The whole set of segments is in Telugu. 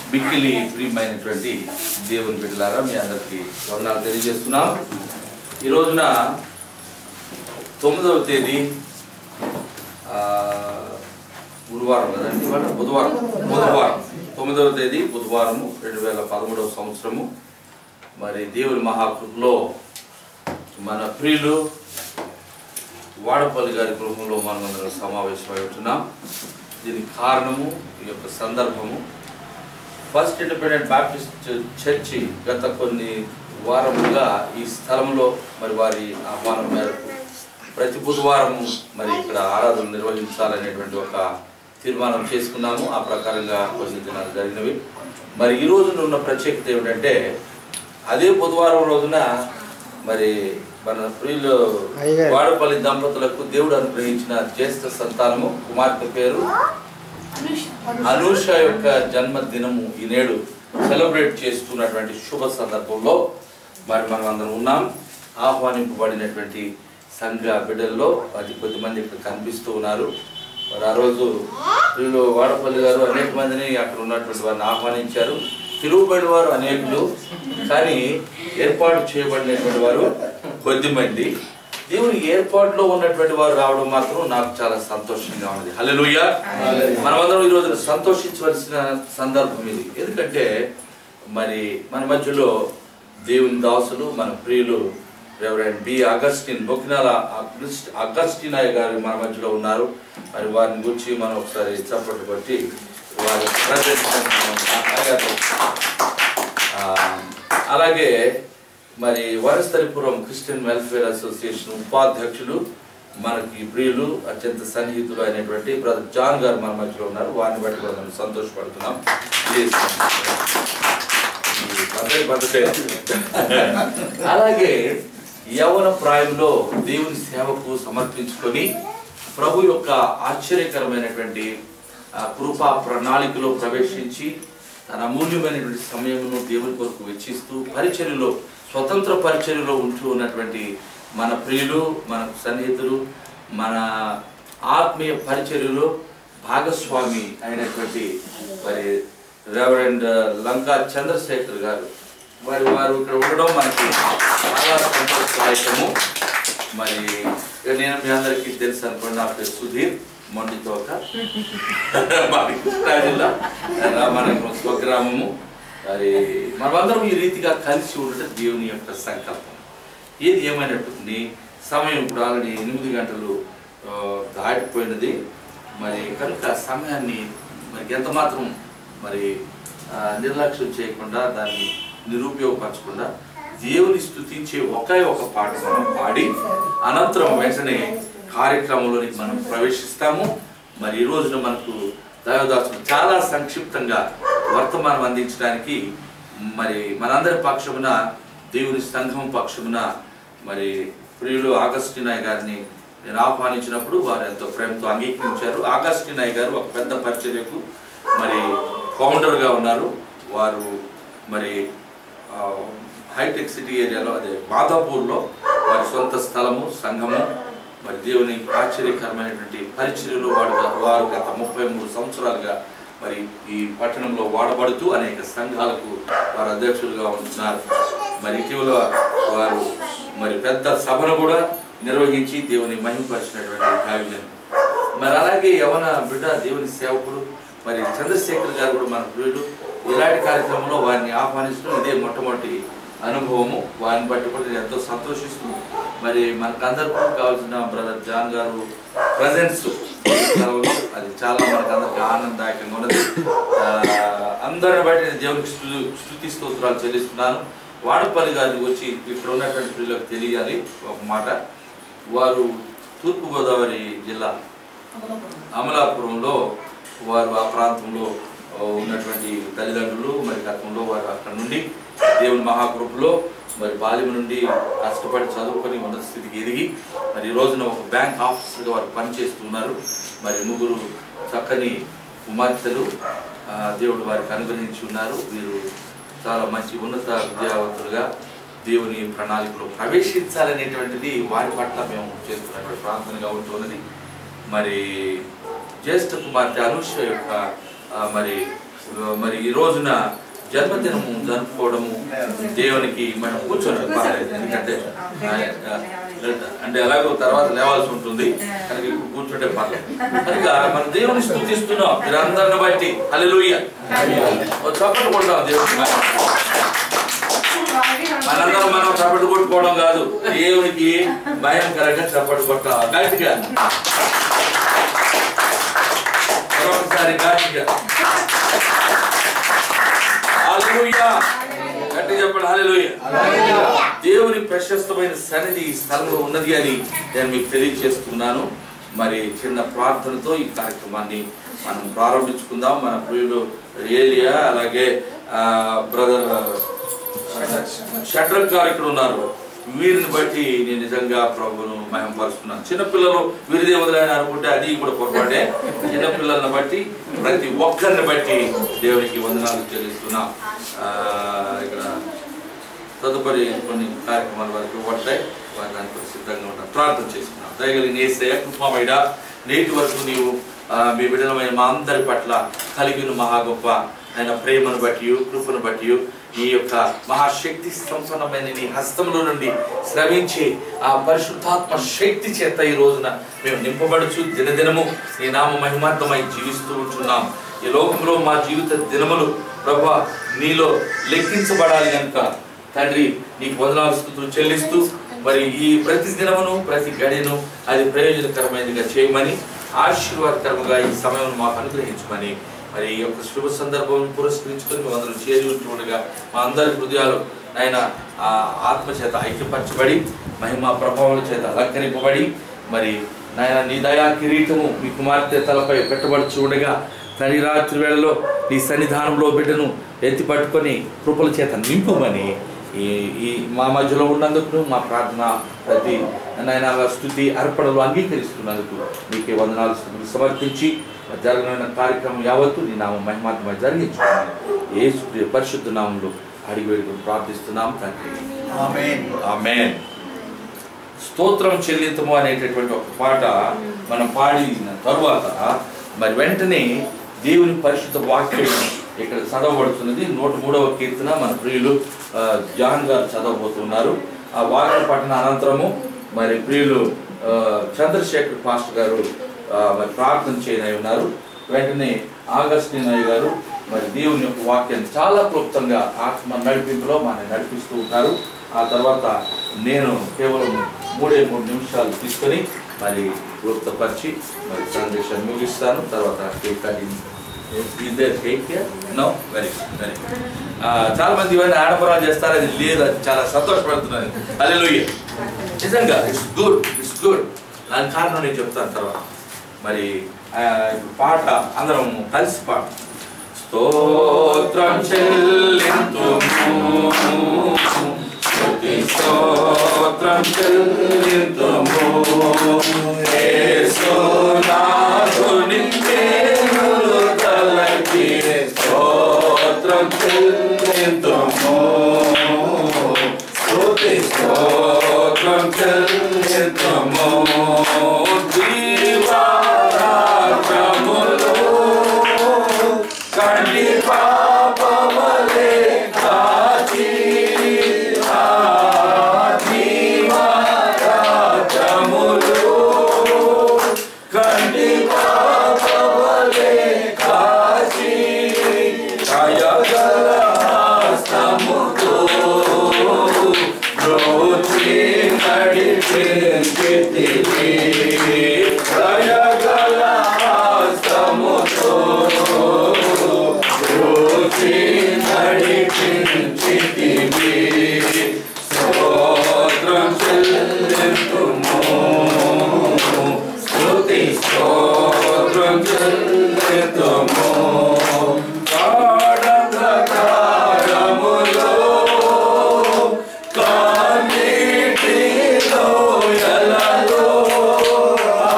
మిక్కిలి ప్రియమైనటువంటి దేవుని బిడ్డలారా మీ అందరికీ వందనాలు తెలియజేస్తున్నాం ఈ రోజున తొమ్మిదవ తేదీ ఆ, గురువారం కదండి ఇవాళ బుధవారం బుధవారం తొమ్మిదవ తేదీ బుధవారము రెండు వేల పదమూడవ సంవత్సరము మరి దేవుని మహాకృపలో మన ప్రియులు వాడపల్లి గారి గృహంలో మనం అందరం సమావేశమై ఉంటున్నాం దీనికి కారణము ఈ యొక్క సందర్భము ఫస్ట్ ఇండిపెండెంట్ బాప్టిస్ట్ చర్చి గత కొన్ని వారములుగా ఈ స్థలంలో మరి వారి ఆహ్వానం మేరకు ప్రతి బుధవారం మరి ఇక్కడ ఆరాధన నిర్వహించాలనేటువంటి ఒక తీర్మానం చేసుకున్నాము ఆ ప్రకారంగా కొన్ని దినాలు జరిగినవి మరి ఈ రోజున ఉన్న ప్రత్యేకత ఏమిటంటే అదే బుధవారం రోజున మరి మన ప్రియులు అయ్యగారు. వాడపల్లి దంపతులకు దేవుడు అనుగ్రహించిన జ్యేష్ఠ సంతానము కుమార్తె పేరు అనూష యొక్క జన్మదినము ఈ నేడు సెలబ్రేట్ చేస్తున్నటువంటి శుభ సందర్భంలో మరి మనం అందరం ఉన్నాం ఆహ్వానింపబడినటువంటి సంఘ బిడ్డల్లో అతి కొద్ది మంది ఇక్కడ కనిపిస్తూ ఉన్నారు మరి ఆ రోజు వీళ్ళు వాడపల్లి గారు అనేక మందిని అక్కడ ఉన్నటువంటి వారిని ఆహ్వానించారు తిరుగుబడిన వారు అనేకులు కానీ ఏర్పాటు చేయబడినటువంటి వారు కొద్ది మంది దేవుని ఏర్పాటులో ఉన్నటువంటి వారు రావడం మాత్రం నాకు చాలా సంతోషంగా ఉంది హల్లెలూయా మనమందరం ఈ రోజు సంతోషించవలసిన సందర్భం ఇది ఎందుకంటే మరి మన మధ్యలో దేవుని దాసులు మన ప్రియులు రెవరెండ్ బి అగస్టిన్ బొకినాల అగస్ట్- అగస్టినాయ్ గారు మన మధ్యలో ఉన్నారు మరి వారిని గురించి మనం ఒకసారి చప్పట్లు కొట్టి వారి ప్రదర్శన ఆ, అలాగే మరి వరస్థలిపురం క్రిస్టియన్ వెల్ఫేర్ అసోసియేషన్ ఉపాధ్యక్షులు మనకి ప్రియులు అత్యంత సన్నిహితులు అయినటువంటి బ్రదర్ జాన్ గారు మన మధ్యలో ఉన్నారు వారిని బట్టి కూడా మనం సంతోషపడుతున్నాం Please. ఈ పద్ధతి పద్ధతే. అలాగే యవన ప్రాయంలో దేవుని సేవకు సమర్పించుకొని ప్రభు యొక్క ఆశ్చర్యకరమైనటువంటి ఆ, కృపా ప్రణాళికలో ప్రవేశించి తన అమూల్యమైనటువంటి సమయమును దేవుని కొరకు వెచ్చిస్తూ పరిచర్యలో స్వతంత్ర పరిచర్యలో ఉంటూ ఉన్నటువంటి మన ప్రియులు మన సన్నిహితులు మన ఆత్మీయ పరిచర్యలో భాగస్వామి అయినటువంటి మరి రెవరెండ్ లంకా చంద్రశేఖర్ గారు మరి వారు ఇక్కడ ఉండడం మనకి చాలా సంతోషదాయకము మరి ఇక నేను మీ అందరికీ తెలుసు అనుకోండి నా పేరు సుధీర్ మొండితోక మాది కృష్ణా జిల్లా రామానగరం స్వగ్రామము మరి మనమందరం ఈ రీతిగా కలిసి ఉండటం దేవుని యొక్క సంకల్పం ఏది ఏమైనటువంటి సమయం ఇప్పుడు ఆల్రెడీ ఎనిమిది గంటలు ఆ, దాటిపోయినది మరి కనుక సమయాన్ని మరి ఎంత మాత్రం మరి ఆ, నిర్లక్ష్యం చేయకుండా దాన్ని నిరుపయోగపరచకుండా దేవుని స్తుతించే ఒకే ఒక పాట మనం పాడి అనంతరం వెంటనే కార్యక్రమంలోనికి మనం ప్రవేశిస్తాము మరి ఈ రోజున మనకు దైవదాసులు చాలా సంక్షిప్తంగా వర్తమానం అందించడానికి మరి మనందరి పక్షమున దేవుని సంఘం పక్షమున మరి ప్రియులు ఆగస్టినాయ్ గారిని నేను ఆహ్వానించినప్పుడు వారు ఎంతో ప్రేమతో అంగీకరించారు ఆగస్టినాయ్ గారు ఒక పెద్ద పరిచర్యకు మరి ఫౌండర్గా ఉన్నారు వారు మరి ఆ, హైటెక్ సిటీ ఏరియాలో అదే మాదాపూర్లో వారి సొంత స్థలము సంఘము మరి దేవుని ఆశ్చర్యకరమైనటువంటి పరిచర్యలు వాడు వారు గత ముప్పై మూడు సంవత్సరాలుగా మరి ఈ పట్టణంలో వాడబడుతూ అనేక సంఘాలకు వారు అధ్యక్షులుగా ఉంటున్నారు మరి ఇటీవల వారు మరి పెద్ద సభను కూడా నిర్వహించి దేవుని మహిమపరిచినటువంటి భావ్యం మరి అలాగే యవన బిడ్డ దేవుని సేవకుడు మరి చంద్రశేఖర్ గారు కూడా మన ప్రియుడు ఇలాంటి కార్యక్రమంలో వారిని ఆహ్వానించడం ఇదే మొట్టమొదటి అనుభవము వారిని బట్టి కూడా నేను ఎంతో సంతోషిస్తున్నాను మరి మనకందరికీ కావాల్సిన బ్రదర్ జాన్ గారు ప్రజెన్స్ అది చాలా మనకందరికి ఆనందదాయకంగా ఉన్నది ఆ, అందరిని బట్టి నేను దేవునికి స్తు- స్తుతి స్తోత్రాలు చెల్లిస్తున్నాను వాడపల్లి గారికి వచ్చి ఇక్కడ ఉన్నటువంటి పిల్లలకు తెలియాలి ఒక మాట వారు తూర్పుగోదావరి జిల్లా అమలాపురంలో వారు ఆ ప్రాంతంలో ఆ, ఉన్నటువంటి తల్లిదండ్రులు మరి గతంలో వారు అక్కడ నుండి దేవుని మహాకృపలో మరి బాల్యం నుండి కష్టపడి చదువుకొని ఉన్నత స్థితికి ఎదిగి మరి ఈ రోజున ఒక బ్యాంక్ ఆఫీసర్గా వారు పనిచేస్తున్నారు మరి ముగ్గురు చక్కని కుమార్తెలు ఆ, దేవుడు వారికి అనుగ్రహించి ఉన్నారు వీరు చాలా మంచి ఉన్నత విద్యావంతులుగా దేవుని ప్రణాళికలో ప్రవేశించాలనేటువంటిది వారి పట్ల మేము చేస్తున్నటువంటి ప్రార్థనగా ఉంటున్నది మరి జ్యేష్ఠ కుమార్తె అనుష యొక్క ఆ, మరి మరి ఈ రోజున జన్మదినము జరుపుకోవడము దేవునికి మనం కూర్చొని పర్లేదు ఎందుకంటే ఆ, అంటే ఎలాగో తర్వాత లేవాల్సి ఉంటుంది కనుక ఇప్పుడు కూర్చుంటే పర్లేదు కనుక మన దేవుని స్థుతిస్తున్నాం మీరందరిని బట్టి హల్లెలూయా ఓ చప్పట్లు కొడతాం దేవునికి మనందరం మనం చప్పట్లు కొట్టుకోవడం కాదు దేవునికి భయంకరంగా చప్పట్లు కొట్టాలి గట్టిగా మరొకసారి గట్టిగా హల్లెలూయా గట్టిగా చెప్పండి హల్లెలూయా దేవుని ప్రశస్తమైన సన్నిధి ఈ స్థలంలో ఉన్నది అని నేను మీకు తెలియజేస్తున్నాను మరి చిన్న ప్రార్థనతో ఈ కార్యక్రమాన్ని మనం ప్రారంభించుకుందాం మన ప్రియుడు ఏలియా అలాగే బ్రదర్ షట్రక్ గారు ఇక్కడ ఉన్నారు వీరిని బట్టి నేను నిజంగా ప్రభును మహిమపరుస్తున్నాను చిన్నపిల్లలు వీరిదే వదిలేని అనుకుంటే అది కూడా పొరపాటే చిన్నపిల్లలను బట్టి ప్రతి ఒక్కరిని బట్టి దేవునికి వందనాలు చెల్లిస్తున్నాం ఆ, ఇక్కడ తదుపరి కొన్ని కార్యక్రమాల వరకు పడతాయి వారి దానికి సిద్ధంగా ఉంటారు ప్రార్థన చేసుకున్నాం దయగలిగిన ఏసయ కృపమైడ నేటి వరకు నీవు ఆ, మీ బిడ్డలమైన మా అందరి పట్ల కలిగిన మహా గొప్ప ఆయన ప్రేమను బట్టి కృపను బట్టి నీ యొక్క మహాశక్తి సంపన్నమైన నీ హస్తంలో నుండి స్రవించి ఆ పరిశుద్ధాత్మ శక్తి చేత ఈ రోజున మేము నింపబడుచు దినదినము నీ నామ మహిమార్థమై జీవిస్తూ ఉంటున్నాం ఈ లోకంలో మా జీవిత దినములు ప్రభా నీలో లెక్కించబడాలి కనుక తండ్రి నీకు వందనాలు స్థుతులు చెల్లిస్తూ మరి ఈ ప్రతి దినమును ప్రతి గడిను అది ప్రయోజనకరమైనదిగా చేయమని ఆశీర్వాదకరముగా ఈ సమయం మాకు అనుగ్రహించమని మరి ఈ యొక్క శుభ సందర్భం పురస్కరించుకొని మేము అందరం చేరి ఉంటుండగా మా అందరి హృదయాలు ఆయన ఆ ఆత్మ చేత ఐక్యపరచబడి మహిమా ప్రభావాల చేత అలంకరింపబడి మరి నాయన నీ దయా కిరీటము మీ కుమార్తె తలపై పెట్టబడుచు ఉండగా తని రాత్రి వేళలో నీ సన్నిధానంలో బిడ్డను ఎత్తి పట్టుకొని కృపల చేత నింపుమని ఈ ఈ మా మధ్యలో ఉన్నందుకు మా ప్రార్థన ప్రతి నాయన స్థుతి అర్పణలు అంగీకరిస్తున్నందుకు నీకే వందనాలు స్థుతులు సమర్పించి జరగనున్న కార్యక్రమం యావత్తు నీ నామం మహిమాత్మ జరిగించుకున్నాను ఏ పరిశుద్ధ నామంలో అడిగి వేడుకొని ప్రార్థిస్తున్నాం తండ్రి ఆమేన్ ఆమేన్ స్తోత్రం చెల్లించము అనేటటువంటి ఒక పాట మనం పాడిన తరువాత మరి వెంటనే దేవుని పరిశుద్ధ వాక్యం ఇక్కడ చదవబడుతున్నది నూట మూడవ కీర్తన మన ప్రియులు ఆ, జాన్ గారు చదవబోతున్నారు ఆ వాక్య పఠన అనంతరము మరి ప్రియులు ఆ, చంద్రశేఖర్ పాస్టర్ గారు ఆ, మరి ప్రార్థన చేయనై ఉన్నారు వెంటనే ఆగస్టినయ్య గారు మరి దేవుని యొక్క వాక్యాన్ని చాలా క్లుప్తంగా ఆత్మ నడిపింపులో మన నడిపిస్తూ ఉంటారు ఆ తర్వాత నేను కేవలం మూడే మూడు నిమిషాలు తీసుకొని మరి క్లుప్తపరిచి మరి సందేశాన్ని ముగిస్తాను తర్వాత కేక్ కటింగ్ ఇద్దరు కేక్ నో వెరీ వెరీ చాలా మంది ఇవన్నీ ఆడంబరాలు చేస్తారు అది లేదు అది చాలా సంతోషపడుతున్నాను అది నిజంగా ఇట్స్ గుడ్ ఇట్స్ గుడ్ దాని కారణం నేను చెప్తాను తర్వాత మరి ఆ, ఇప్పుడు పాట అందరం కలిసి పాట స్తోత్రం చెల్లింతుము స్తుతి స్తోత్రం చెల్లింతుము యేసునాథుని పేరులు తలచి స్తోత్రం చెల్లింతుము స్తుతి స్తోత్రం చెల్లింతుము దీవారాత్రములు కంటి పాపమలే కాచి ఆ దీవారాత్రములు కంటి పాపమలే కాచి కయగల హస్తముతో బ్రోచి నడిపించితివి కయగల హస్తముతో బ్రోచి నడిపించితివి స్తోత్రం చెల్లింతుము స్తుతి స్తోత్రం చెల్లింతుము కాడంధకారములో కన్నీటిలో ఎలలో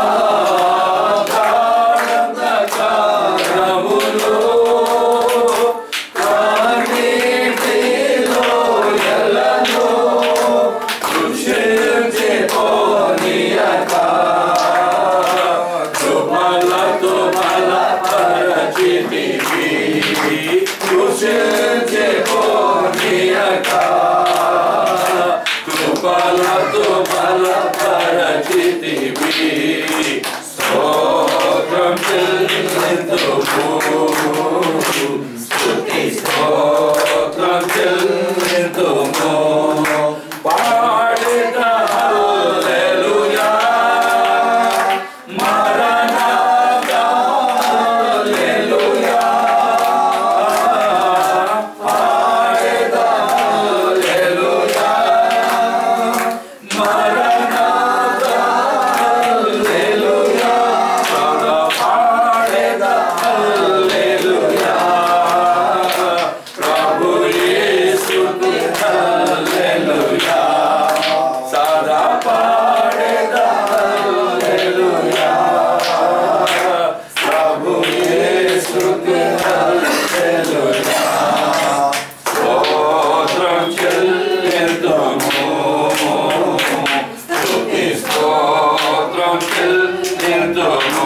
కృపలతో బలపరచితివి స్తోత్రం చెల్లింతుము స్తుతి స్తోత్రం చెల్లింతుము పాడేద హల్లెలూయా మరణాతా హల్లెలూయా పాడేద హల్లెలూయా మరణాతా హల్లెలూయా పాడేద హల్లెలూయా ప్రభు యేసుకి హల్లెలూయా సదా పాడేద హల్లెలూయా ప్రభు యేసుకి హల్లెలూయా స్తోత్రం చెల్లింతుము స్తుతి స్తోత్రం చెల్లింతుము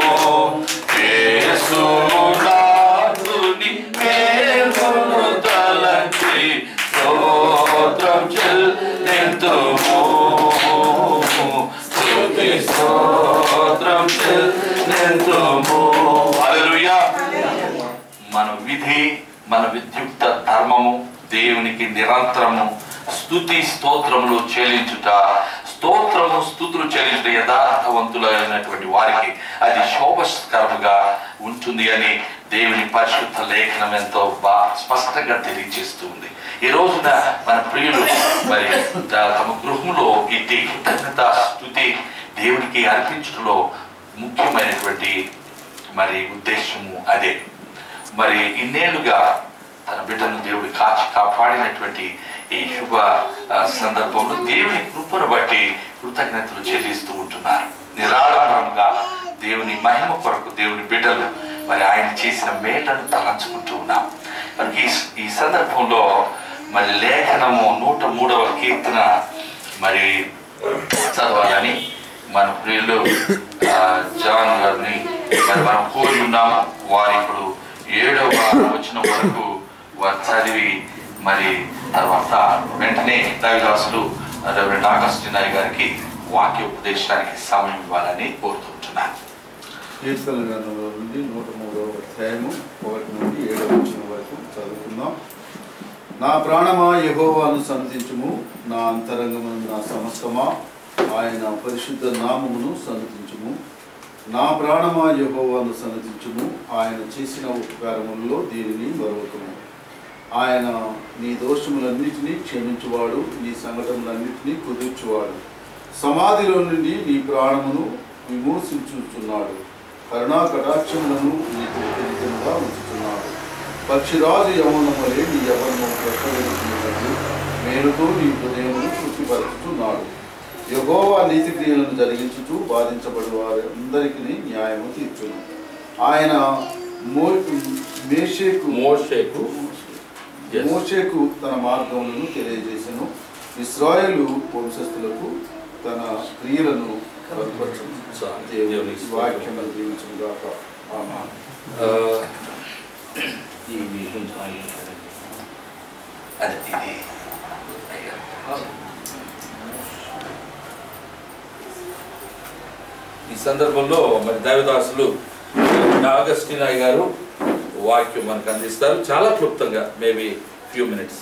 యేసునాథుని పేరును తలంచి స్తోత్రం చెల్లింతుము స్తుతి స్తోత్రం చెల్లింతుము హల్లెలూయా మన విధి మన విద్యుక్త ధర్మము దేవునికి నిరంతరము స్తుతి స్తోత్రములు చెల్లించుట స్తోత్రము స్థుతులు చెల్లించుట యథార్థవంతులైనటువంటి వారికి అది శోభస్కరముగా ఉంటుంది అని దేవుని పరిశుద్ధ లేఖనం ఎంతో బా స్పష్టంగా తెలియజేస్తుంది ఈ రోజున మన ప్రియులు మరి త- తమ గృహంలో ఇట్టి కృతజ్ఞత స్థుతి దేవునికి అర్పించడంలో ముఖ్యమైనటువంటి మరి ఉద్దేశము అదే మరి ఇన్నేళ్లుగా తన బిడ్డను దేవుడు కాచి కాపాడినటువంటి ఈ శుభ ఆ, సందర్భంలో దేవుని కృపను బట్టి కృతజ్ఞతలు చెల్లిస్తూ ఉంటున్నారు నిరాడంబరంగా దేవుని మహిమ కొరకు దేవుని బిడ్డలు మరి ఆయన చేసిన మేళ్లను తలంచుకుంటూ ఉన్నాం మరి ఈ ఈ సందర్భంలో మరి లేఖనము నూట మూడవ కీర్తన మరి చదవాలని మన ప్రియులు ఆ, జాన్ గారిని మరి మనం కోరి ఉన్నాము వారు ఇప్పుడు ఏడవ వచ్చిన వరకు వారు చదివి మరి తర్వాత వెంటనే దైవదాసులు రెవరెండ్ ఆగస్టి నాయ్ గారికి వాక్య ఉపదేశానికి సమయం ఇవ్వాలని కోరుతుంటున్నాను కీర్తన గ్రంథంలో నుండి నూట మూడవ అధ్యాయము ఒకటి నుండి ఏడవ వచ్చిన వరకు చదువుకుందాం నా ప్రాణమా యెహోవాను సన్నతించుము నా అంతరంగమును నా సమస్తమా ఆయన పరిశుద్ధ నామమును సన్నతించుము నా ప్రాణమా యెహోవాను సన్నతించుము ఆయన చేసిన ఉపకారములలో దీనిని మరొకము ఆయన నీ దోషములన్నిటినీ క్షమించువాడు నీ సంఘటనలన్నిటినీ కుదుర్చువాడు సమాధిలో నుండి నీ ప్రాణమును విమోచించుచున్నాడు కరుణా కటాక్షములను నీకు వ్యతిరేకంగా ఉంచుతున్నాడు పక్షిరాజు యవనం వలె నీ యవనము ప్రసరించినట్లు మేలుతో నీ హృదయమును తృప్తిపరుచుతున్నాడు యగోవా నీతి క్రియలను జరిగించుచు బాధించబడి వారందరికీ న్యాయము తీర్చును ఆయన మో మేషేకు మోషేకు Yes. మోషేకు తన మార్గములను తెలియజేసెను ఇస్రాయేలు వంశస్థులకు తన క్రియలను కనపరచును. చాలు. దేవుని దేవునికి వాక్యం దీవించును గాక ఆమేన్. ఆ, ఇది కొంచెం ఆగి. అదే ఇది అయ్యా. ఈ సందర్భంలో మరి దైవదాసులు నాగస్టినాయ్ గారు వాక్యం మనకు అందిస్తారు చాలా క్లుప్తంగా మేబీ ఫ్యూ మినిట్స్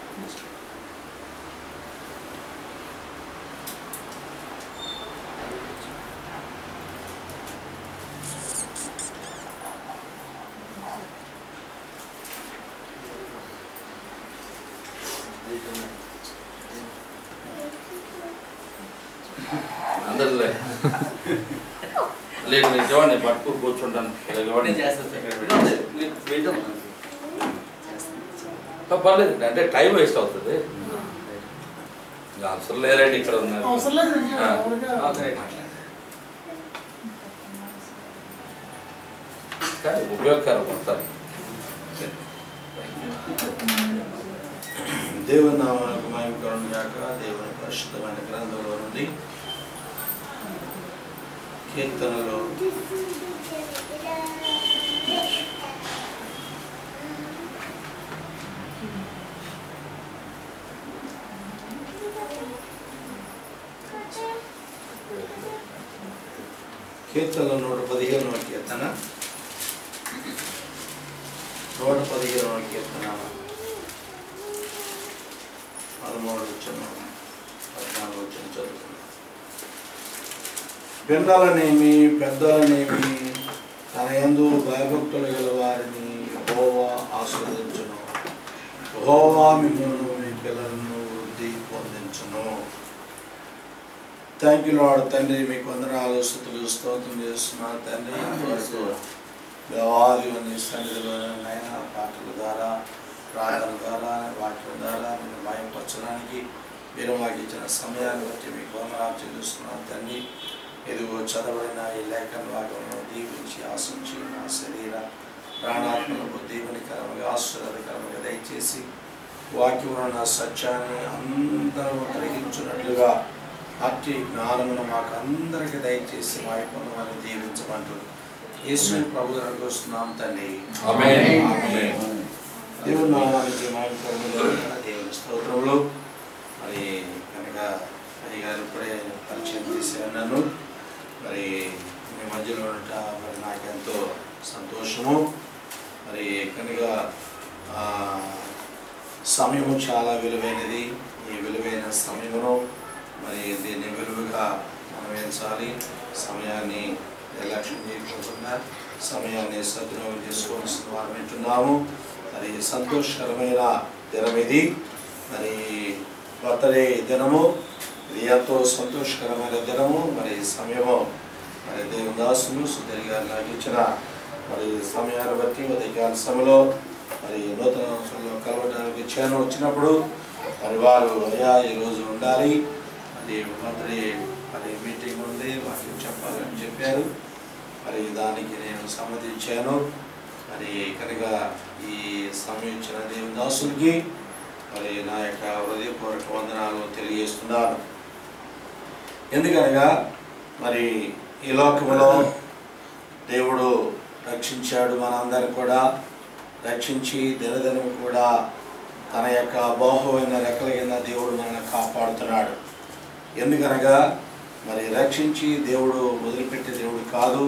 అందరూ లే. లేదు నిజవాడిని పట్టుకు కూర్చుంటాను నిజవాడిని పర్లేదు అంటే టైం వేస్ట్ అవుతుంది ఇంకా అవసరం లేరండి ఇక్కడ ఉన్నారు అవసరం లేదు ఇంకా ఆ. ఎవరిగా- కానీ ఉపయోగకరం మొత్తం దేవుని నామానికి మహిమ కలుగును గాక దేవుని పరిశుద్ధమైన గ్రంథంలో నుండి కీర్తనలో కీర్తనలు నూట పదిహేనవ కీర్తన నూట పదిహేనవ కీర్తన పదమూడు వచ్చిన పద్నాలుగు వచ్చిన చదువుతున్నాం పిల్లలనేమి పెద్దలనేమి తన యందు భయభక్తులు గల వారిని హోవా ఆస్వాదించును హోవా మిమ్మల్ని మీ పిల్లలను వృద్ధి పొందించును థ్యాంక్ యూ లాడ్ తండ్రి మీకు వందనాలు స్థుతులు స్తోత్రం చేస్తున్నాను తండ్రి వరకు దేవాది అనే సన్నిధిలో నైనా పాటల ద్వారా ప్రార్థన ద్వారా వాక్యం ద్వారా మీరు భయపరచడానికి మీరు మాకు ఇచ్చిన సమయాన్ని బట్టి మీకు వందనాలు చెల్లిస్తున్నాను తండ్రి ఎదుగు చదవడిన ఈ లేఖన భాగంలో దీవించి ఆశించి నా శరీర ప్రాణాత్మలకు దీవెనికరముగా ఆశీర్వాదకరముగా దయచేసి వాక్యంలో నా సత్యాన్ని అందరూ గ్రహించినట్లుగా అట్టి జ్ఞానమును మాకు అందరికీ దయచేసి మా యొక్క దీవించమంటూ యేసు ప్రభు దగ్గరకు వస్తున్నాం తండ్రి ఆమేన్. ఆమేన్. దేవుని నామానికి మహిమకరములు దేవుని స్తోత్రములు మరి కనుక అయ్యగారు ఇప్పుడే పరిచయం చేసి ఉన్నాను మరి మీ మధ్యలో ఉండట మరి నాకెంతో సంతోషము మరి కనుక ఆ, సమయము చాలా విలువైనది ఈ విలువైన సమయమును మరి దీన్ని విలువగా మనం ఎంచాలి సమయాన్ని నిర్లక్ష్యం చేయకుండా సమయాన్ని సద్వినియోగం చేసుకోవాల్సిన వారు వింటున్నాము మరి సంతోషకరమైన దినం ఇది మరి బర్త్డే దినము ఇది ఎంతో సంతోషకరమైన దినము మరి సమయము మరి దేవదాసులు సుధరి గారు నాకు ఇచ్చిన మరి సమయాన్ని బట్టి ఉదయకాల సమయంలో మరి నూతన సంవత్సరంలో కలవడానికి చేను వచ్చినప్పుడు మరి వారు అయ్యా ఈరోజు ఉండాలి మరి బర్త్డే మరి మీటింగ్ ఉంది వారికి చెప్పాలని చెప్పారు మరి దానికి నేను సమ్మతించాను మరి కనుక ఈ సమయం ఇచ్చిన దేవదాసులకి మరి నా యొక్క హృదయపూర్వక వందనాలు తెలియజేస్తున్నాను ఎందుకనగా మరి ఈ లోకములో దేవుడు రక్షించాడు మనందరిని కూడా రక్షించి దినదినం కూడా తన యొక్క బాహువైన రెక్కల కింద దేవుడు మనల్ని కాపాడుతున్నాడు ఎందుకనగా మరి రక్షించి దేవుడు వదిలిపెట్టే దేవుడు కాదు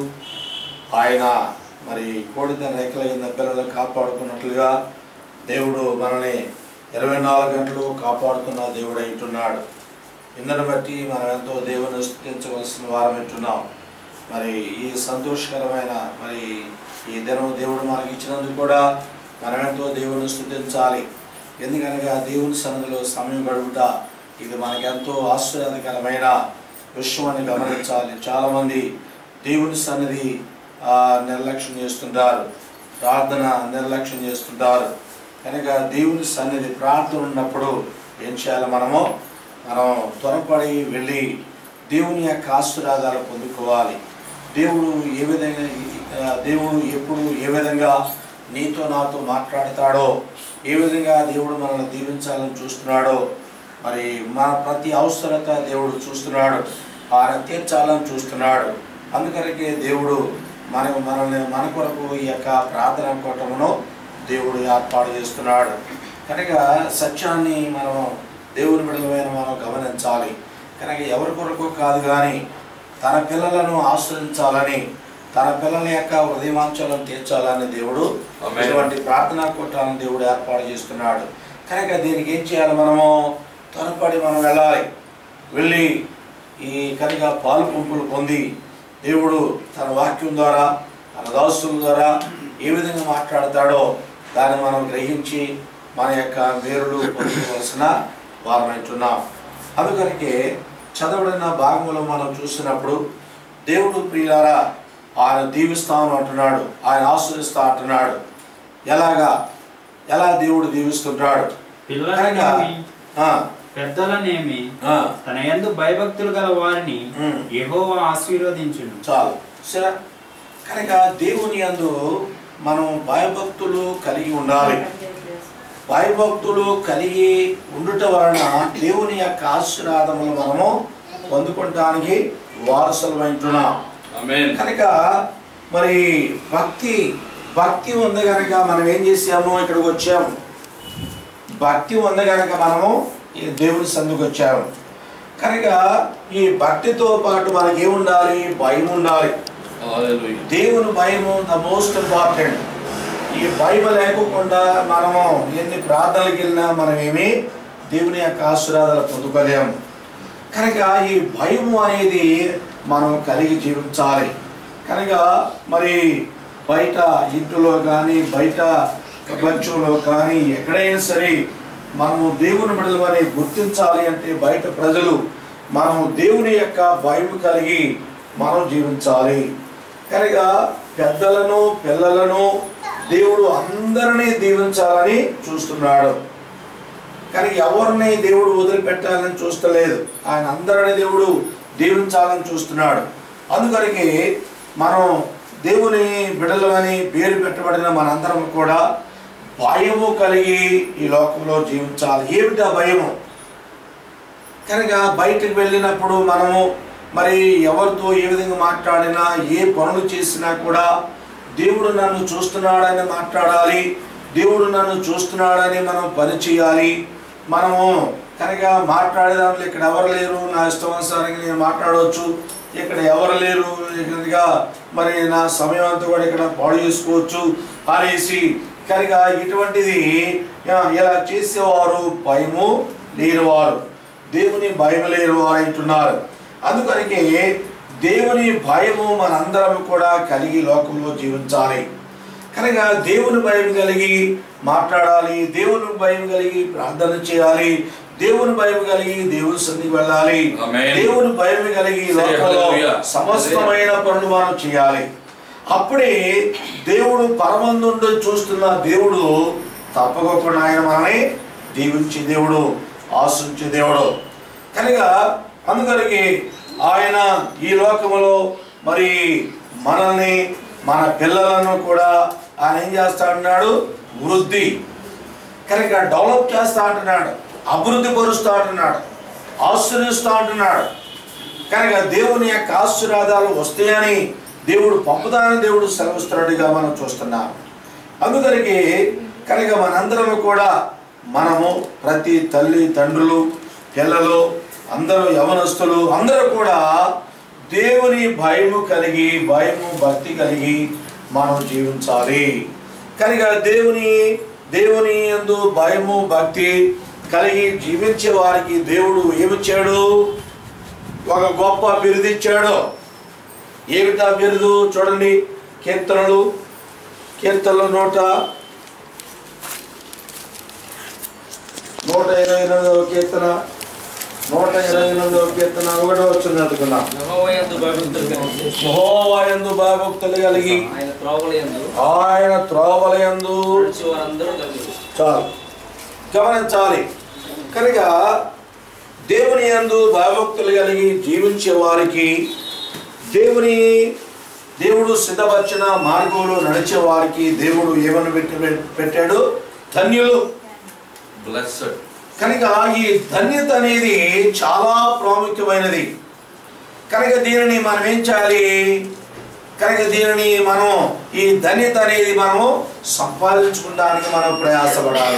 ఆయన మరి కోడి తన రెక్కల కింద పిల్లలను కాపాడుకున్నట్లుగా దేవుడు మనల్ని ఇరవై నాలుగు గంటలు కాపాడుతున్న దేవుడు అంటున్నాడు ఇందుని బట్టి మనం ఎంతో దేవుని స్థుతించవలసిన వారం అంటున్నాం మరి ఈ సంతోషకరమైన మరి ఈ దినం దేవుడు మనకి ఇచ్చినందుకు కూడా మనం ఎంతో దేవుని స్థుతించాలి ఎందుకనగా దేవుని సన్నిధిలో సమయం గడుపుట ఇది మనకి ఎంతో ఆశ్చర్యకరమైన విషయం అని గమనించాలి చాలామంది దేవుని సన్నిధి ఆ, నిర్లక్ష్యం చేస్తుంటారు ప్రార్థన నిర్లక్ష్యం చేస్తుంటారు కనుక దేవుని సన్నిధి ప్రార్థన ఉన్నప్పుడు ఏం చేయాలి మనము మనం త్వరపడి వెళ్ళి దేవుని యొక్క ఆశీర్వాదాలు పొందుకోవాలి దేవుడు ఏ విధంగా ఆ, దేవుడు ఎప్పుడు ఏ విధంగా నీతో నాతో మాట్లాడతాడో ఏ విధంగా దేవుడు మనల్ని దీవించాలని చూస్తున్నాడో మరి మన ప్రతి అవసరత దేవుడు చూస్తున్నాడు ఆయన తీర్చాలని చూస్తున్నాడు అందుకనకే దేవుడు మన మనల్ని మన కొరకు ఈ యొక్క ప్రార్థన కూటమును దేవుడు ఏర్పాటు చేస్తున్నాడు కనుక సత్యాన్ని మనం దేవుని బిడలమైన మనం గమనించాలి కనుక ఎవరి కొరకు కాదు కానీ తన పిల్లలను ఆశ్రయించాలని తన పిల్లల యొక్క హృదయవాంఛలను తీర్చాలని దేవుడు ఆమేన్. ఇటువంటి ప్రార్థనా కూటాలను దేవుడు ఏర్పాటు చేస్తున్నాడు కనుక దీనికి ఏం చేయాలి మనము త్వరపడి మనం వెళ్ళాలి వెళ్ళి ఈ కనుక పాలు పంపులు పొంది దేవుడు తన వాక్యం ద్వారా తన దాసుల ద్వారా ఏ విధంగా మాట్లాడతాడో దాన్ని మనం గ్రహించి మన యొక్క మేరులు పొందుకోవాల్సిన వారమైతున్నాం అందుకనికే చదవడిన భాగంలో మనం చూసినప్పుడు దేవుడు ప్రియులారా ఆయన దీవిస్తాను అంటున్నాడు ఆయన ఆశ్రయిస్తా అంటున్నాడు ఎలాగా ఎలా దేవుడు దీవిస్తుంటాడు పిల్లలనేమి ఆ, పెద్దలనేమి ఆ, తన యందు భయభక్తులు గల వారిని ఉమ్. యెహోవా ఆశీర్వదించును చాలు సరే కనుక దేవుని యందు మనం భయభక్తులు కలిగి ఉండాలి భయభక్తులు కలిగి ఉండుట వలన దేవుని యొక్క ఆశీర్వాదములు మనము పొందుకోవటానికి వారసులమైంటున్నాం ఆమేన్ కనుక మరి భక్తి భక్తి ఉంది కనుక మనం ఏం చేసాము ఇక్కడికి వచ్చాము భక్తి ఉంది కనుక మనము ఈ దేవుని సందుకు వచ్చాము కనుక ఈ భక్తితో పాటు మనకి ఏముండాలి భయం ఉండాలి హల్లెలూయా. దేవుని భయము ద మోస్ట్ ఇంపార్టెంట్ ఈ భయం లేకుండా మనము ఎన్ని ప్రార్థనలకు వెళ్ళినా మనం ఏమి దేవుని యొక్క ఆశీర్వాదాలు పొందుకోలేము కనుక ఈ భయము అనేది మనం కలిగి జీవించాలి కనుక మరి బయట ఇంటిలో కానీ బయట ప్రపంచంలో కానీ ఎక్కడైనా సరే మనము దేవుని బిడ్డలు గుర్తించాలి అంటే బయట ప్రజలు మనము దేవుని యొక్క భయం కలిగి మనం జీవించాలి కనుక పెద్దలను పిల్లలను దేవుడు అందరినీ దీవించాలని చూస్తున్నాడు కానీ ఎవరిని దేవుడు వదిలిపెట్టాలని చూస్తలేదు ఆయన అందరిని దేవుడు దీవించాలని చూస్తున్నాడు అందుకనికి మనం దేవుని బిడలు అని పేరు పెట్టబడిన మనందరం కూడా భయము కలిగి ఈ లోకంలో జీవించాలి ఏమిటా భయము కనుక బయటకు వెళ్ళినప్పుడు మనము మరి ఎవరితో ఏ విధంగా మాట్లాడినా ఏ పనులు చేసినా కూడా దేవుడు నన్ను చూస్తున్నాడని మాట్లాడాలి దేవుడు నన్ను చూస్తున్నాడని మనం పని చేయాలి మనము కనుక మాట్లాడేదాంట్లో ఇక్కడ ఎవరు లేరు నా ఇష్టమనుసారంగా నేను మాట్లాడవచ్చు ఇక్కడ ఎవరు లేరు కనుక మరి నా సమయం అంతా కూడా ఇక్కడ పాడు చేసుకోవచ్చు అనేసి కనుక ఇటువంటిది ఆ, ఇలా చేసేవారు భయము లేనివారు దేవుని భయం లేరు వారు అంటున్నారు అందుకనికి దేవుని భయము మనందరం కూడా కలిగి లోకంలో జీవించాలి కనుక దేవుని భయం కలిగి మాట్లాడాలి దేవుని భయం కలిగి ప్రార్థన చేయాలి దేవుని భయం కలిగి దేవుని సన్నిధికి వెళ్ళాలి ఆమేన్. దేవుని భయం కలిగి సరే, లోకంలో హల్లెలూయా. సమస్తమైన పనులు మనం చేయాలి అప్పుడే దేవుడు పరమందుండి చూస్తున్న దేవుడు తప్పకుండా ఆయన మనల్ని దీవించే దేవుడు ఆశించే దేవుడు కనుక అందుకనికి ఆయన ఈ లోకములో మరి మనల్ని మన పిల్లలను కూడా ఆయన ఏం చేస్తా అన్నాడు వృద్ధి కనుక డెవలప్ చేస్తా అంటున్నాడు అభివృద్ధి పరుస్తా అంటున్నాడు ఆశ్రయిస్తా అంటున్నాడు కనుక దేవుని యొక్క ఆశీర్వాదాలు వస్తాయని దేవుడు పంపుతానని దేవుడు సెలవిస్తున్నట్టుగా మనం చూస్తున్నాం అందుకనికి కనుక మనందరం కూడా మనము ప్రతి తల్లి తండ్రులు పిల్లలు అందరూ యవనస్తులు అందరూ కూడా దేవుని భయము కలిగి భయము భక్తి కలిగి మనం జీవించాలి కనుక దేవుని దేవుని యందు భయము భక్తి కలిగి జీవించే వారికి దేవుడు ఏమిచ్చాడు ఒక గొప్ప బిరుదు ఇచ్చాడు ఏమిటా బిరుదు చూడండి కీర్తనలు కీర్తనలు నూట నూట ఇరవై ఎనిమిదవ కీర్తన నూట ఇరవై ఎనిమిదవ కీర్తన ఒకటో వచ్చింది అనుకున్నాం యెహోవాయందు భయభక్తులు కలిగి, మహోవాయందు భయభక్తులు కలిగి ఆయన త్రోవలయందు ఆయన త్రోవలయందు నడిచి వారందరూ కలిగి చాలు గమనించాలి కనుక దేవుని యందు భయభక్తులు కలిగి జీవించే వారికి దేవుని దేవుడు సిద్ధపరిచిన మార్గంలో నడిచే వారికి దేవుడు ఏమని పెట్టి పెట్టాడు ధన్యులు బ్లెస్డ్ కనుక ఈ ధన్యత అనేది చాలా ప్రాముఖ్యమైనది కనుక దీనిని మనం ఏం చేయాలి కనుక దీనిని మనం ఈ ధన్యత అనేది మనము సంపాదించుకోవడానికి మనం ప్రయాసపడాలి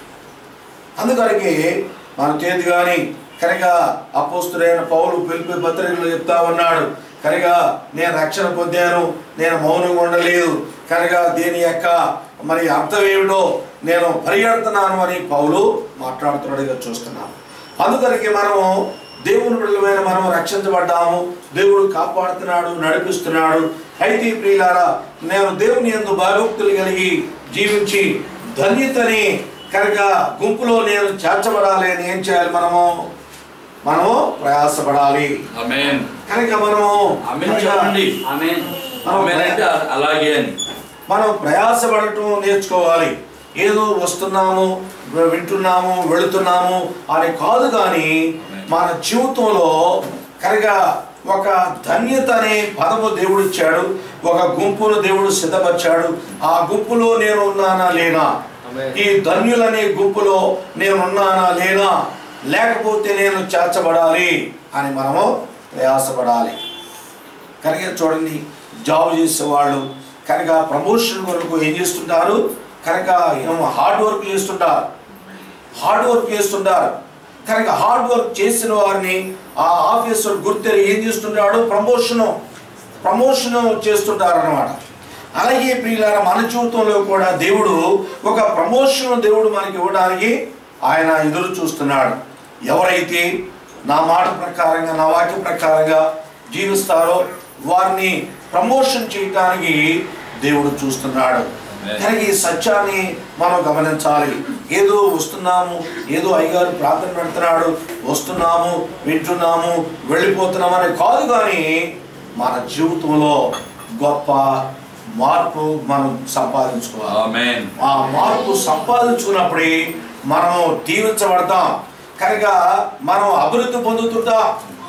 అందుకనికి మన చేతి కానీ కనుక అపోస్తుడైన పౌలు పిలిపి పత్రికలు చెప్తా ఉన్నాడు కనుక నేను రక్షణ పొందాను నేను మౌనంగా ఉండలేదు కనుక దీని యొక్క మరి అర్థం ఏమిటో నేను పరిగెడుతున్నాను అని పౌలు మాట్లాడుతున్నట్టుగా చూస్తున్నాను అందుకనికి మనము దేవుని బిడ్డలమైన మనం రక్షించబడ్డాము దేవుడు కాపాడుతున్నాడు నడిపిస్తున్నాడు అయితే ప్రియులారా నేను దేవుని ఎందు భయభక్తులు కలిగి జీవించి ధన్యతని కనుక గుంపులో నేను చేర్చబడాలి అని ఏం చేయాలి మనము మనము ప్రయాసపడాలి ఆమేన్ కనుక మనము ఆమేన్ చెప్పండి ఆమేన్ ఆమేన్ అంటే అలాగే అని మనం ప్రయాసపడటం నేర్చుకోవాలి ఏదో వస్తున్నాము వింటున్నాము వెళుతున్నాము అని కాదు కానీ మన జీవితంలో కనుక ఒక ధన్యత అనే పదము దేవుడు ఇచ్చాడు ఒక గుంపును దేవుడు సిద్ధపరిచాడు ఆ గుంపులో నేను ఉన్నానా లేనా ఆమేన్. ఈ ధన్యులనే గుంపులో నేను ఉన్నానా లేనా లేకపోతే నేను చేర్చబడాలి అని మనము ప్రయాసపడాలి కనుక చూడండి జాబ్ చేసేవాళ్ళు కనుక ప్రమోషన్ కొరకు ఏం చేస్తుంటారు కనుక ఏమో హార్డ్ వర్క్ చేస్తుంటారు హార్డ్ వర్క్ చేస్తుంటారు కనుక హార్డ్ వర్క్ చేసిన వారిని ఆ ఆఫీసర్ గుర్తెరి ఏం చేస్తుంటాడు ప్రమోషను ప్రమోషన్ చేస్తుంటారు అనమాట అలాగే ప్రియులారా మన జీవితంలో కూడా దేవుడు ఒక ప్రమోషన్ దేవుడు మనకి ఇవ్వడానికి ఆయన ఎదురు చూస్తున్నాడు ఎవరైతే నా మాట ప్రకారంగా నా వాక్య ప్రకారంగా జీవిస్తారో వారిని ప్రమోషన్ చేయడానికి దేవుడు చూస్తున్నాడు కనుక ఈ సత్యాన్ని మనం గమనించాలి ఏదో వస్తున్నాము ఏదో అయ్యగారు ప్రార్థన పెడుతున్నాడు వస్తున్నాము వింటున్నాము వెళ్ళిపోతున్నాము అని కాదు కానీ మన జీవితంలో గొప్ప మార్పు మనం సంపాదించుకోవాలి ఆమేన్ ఆ మార్పు సంపాదించుకున్నప్పుడే మనము దీవించబడతాం కనుక మనం అభివృద్ధి పొందుతుంటాం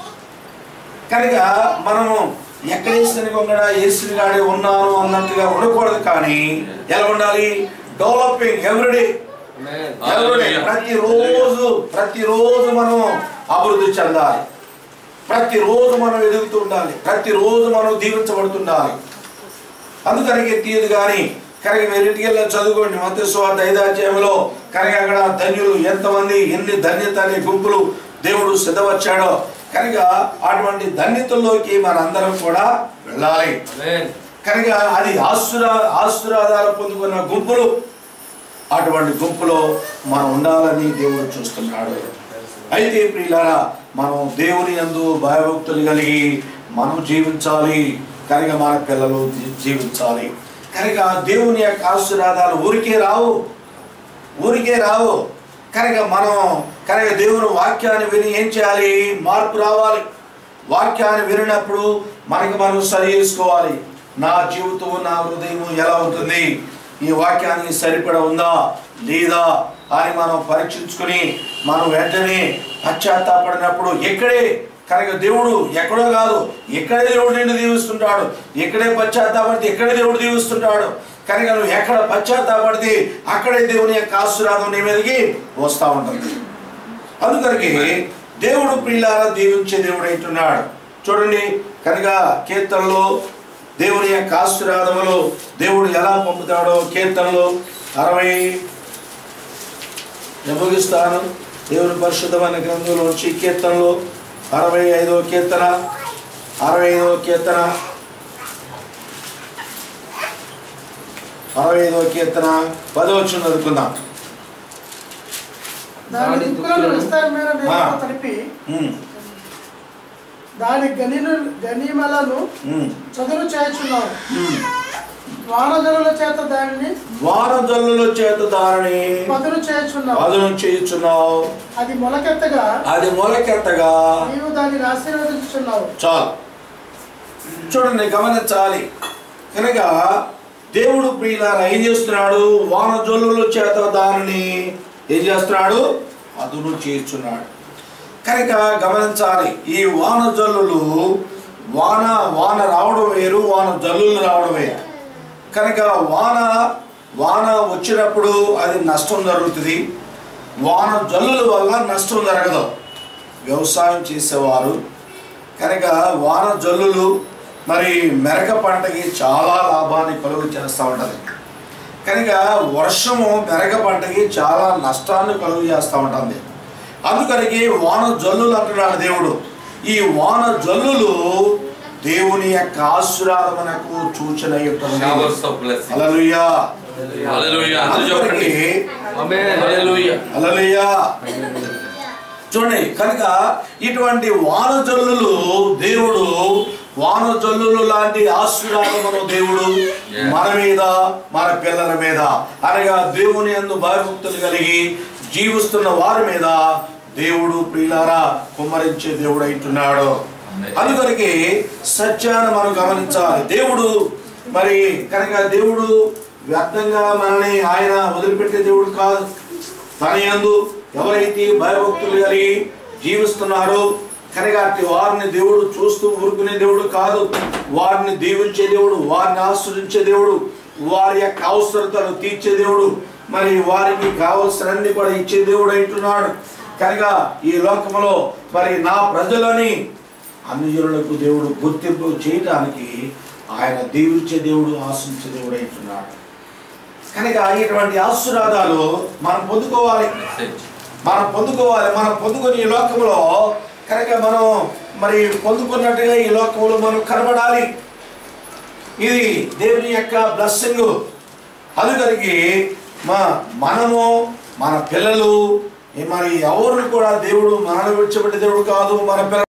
కనుక మనము ఎక్కడ వేసిన కొంగడ వేసిన గాడి ఉన్నాను అన్నట్టుగా ఉండకూడదు కానీ ఎలా ఉండాలి డెవలపింగ్ ఎవ్రీడే ఎవ్రీడే ప్రతిరోజు ప్రతిరోజు మనం అభివృద్ధి చెందాలి ప్రతిరోజు మనం ఎదుగుతూ ఉండాలి ప్రతిరోజు మనం దీవించబడుతుండాలి అందుకని తీయదు కానీ కనుక మీరు ఇంటికి వెళ్ళి చదువుకోండి మత స్వార్థ ఐదాధ్యాయంలో కనుక అక్కడ ధన్యులు ఎంతమంది ఎన్ని ధన్యత అనే గుంపులు దేవుడు సిద్ధవచ్చాడో కనుక అటువంటి ధన్యతల్లోకి మనందరం కూడా వెళ్ళాలి కనుక అది ఆశురా ఆశీర్వాదాలు పొందుకున్న గుంపులు అటువంటి గుంపులో మనం ఉండాలని దేవుడు చూస్తున్నాడు అయితే ప్రియులారా మనం దేవుని యందు భయభక్తులు కలిగి మనం జీవించాలి కనుక మన పిల్లలు జీ- జీవించాలి కనుక దేవుని యొక్క ఆశీర్వాదాలు ఊరికే రావు ఊరికే రావు కనుక మనం కనుక దేవుని వాక్యాన్ని విని ఏం చేయాలి మార్పు రావాలి వాక్యాన్ని వినినప్పుడు మనకి మనం సరి చేసుకోవాలి నా జీవితం నా హృదయం ఎలా ఉంటుంది ఈ వాక్యానికి సరిపడ ఉందా లేదా అని మనం పరీక్షించుకుని మనం వెంటనే పశ్చాత్తాపడినప్పుడు ఎక్కడే కనుక దేవుడు ఎక్కడో కాదు ఇక్కడే దేవుడు నిన్ను దీవిస్తుంటాడు ఇక్కడే పశ్చాత్తాపడితే ఇక్కడే దేవుడు దీవిస్తుంటాడు కనుక నువ్వు ఎక్కడ పశ్చాత్తాపడితే అక్కడే దేవుని యొక్క ఆశీర్వాదం నీ మీదకి వస్తూ ఉంటుంది అందుకనికి దేవుడు ప్రియులారా దీవించే దేవుడు అంటున్నాడు చూడండి కనుక కీర్తనలో దేవుని యొక్క ఆశీర్వాదములు దేవుడు ఎలా పంపుతాడో కీర్తనలో అరవై ముగిస్తాను దేవుని పరిశుద్ధమైన గ్రంథంలో వచ్చి కీర్తనలో అరవై ఐదో కీర్తన అరవై ఐదో కీర్తన అరవై ఐదో కీర్తన పదవచ్చు చదువుకుందాం దాని దాని దిక్కులను దిక్కులను విస్తారమైన ఆ. నీళ్ళతో తడిపి ఉమ్, దాని గనిను గనిమలను ఉమ్, చదును చేయుచున్నావు ఉమ్. వానజనుల చేత దానిని వానజల్లుల చేత దానిని పదును చేయుచున్నావు పదును చేయుచున్నావు అది మొలకెత్తగా అది మొలకెత్తగా నీవు దానిని ఆశీర్వదించుచున్నావు చాలు చూడండి గమనించాలి కనుక దేవుడు ప్రియులారా ఏం చేస్తున్నాడు వాన జల్లుల చేత దానిని ఏం చేస్తున్నాడు అదును చేస్తున్నాడు కనుక గమనించాలి ఈ వాన జల్లులు వాన వాన రావడం వేరు వాన జల్లులు రావడం వేరు కనుక వాన వాన వచ్చినప్పుడు అది నష్టం జరుగుతుంది వాన జల్లుల వల్ల నష్టం జరగదు వ్యవసాయం చేసేవారు కనుక వాన జల్లులు మరి మెరక పంటకి చాలా లాభాన్ని కలుగు చేస్తూ ఉంటుంది కనుక వర్షము మెరక పంటకి చాలా నష్టాన్ని కలుగు చేస్తూ ఉంటుంది అందుకనికి వాన జల్లులు అంటున్నాడు దేవుడు ఈ వాన జల్లులు దేవుని యొక్క ఆశీర్వాదమునకు సూచన Showers of blessing. Hallelujah Hallelujah. అందరూ చెప్పండి. Hallelujah. అలలుయా చూడండి కనుక ఇటువంటి వాన జల్లులు దేవుడు వాన జల్లులు లాంటి ఆశీర్వాదమును దేవుడు Yeah. మన మీద మన పిల్లల మీద అనగా దేవుని యందు భయభక్తులు కలిగి జీవిస్తున్న వారి మీద దేవుడు ప్రియులారా కుమ్మరించే దేవుడు అంటున్నాడు Amen. అందుకొరికి సత్యాన్ని మనం గమనించాలి దేవుడు మరి కనుక దేవుడు వ్యర్థంగా మనల్ని ఆయన వదిలిపెట్టే దేవుడు కాదు తన యందు ఎవరైతే భయభక్తులు కలిగి జీవిస్తున్నారో కనుక అట్టి వారిని దేవుడు చూస్తూ ఊరుకునే దేవుడు కాదు వారిని దీవించే దేవుడు వారిని ఆశ్రయించే దేవుడు వారి యొక్క అవసరతలు తీర్చే దేవుడు మరి వారికి కావలసినన్ని కూడా ఇచ్చే దేవుడు అంటున్నాడు కనుక ఈ లోకంలో మరి నా ప్రజలని అన్యజనులకు దేవుడు గుర్తింపు చేయడానికి ఆయన దీవించే దేవుడు ఆశించే దేవుడు అంటున్నాడు కనుక ఇటువంటి ఆశీర్వాదాలు మనం పొందుకోవాలి Message. మనం పొందుకోవాలి మనం పొందుకొని ఈ లోకంలో కనుక మనం మరి పొందుకున్నట్టుగా ఈ లోకంలో మనం కనబడాలి ఇది దేవుని యొక్క బ్లెస్సింగ్ అందుకనికి మా మనము మన పిల్లలు ఈ మరి ఎవరిని కూడా దేవుడు మనల్ని విడిచిపెట్టే దేవుడు కాదు మన పిల్లలు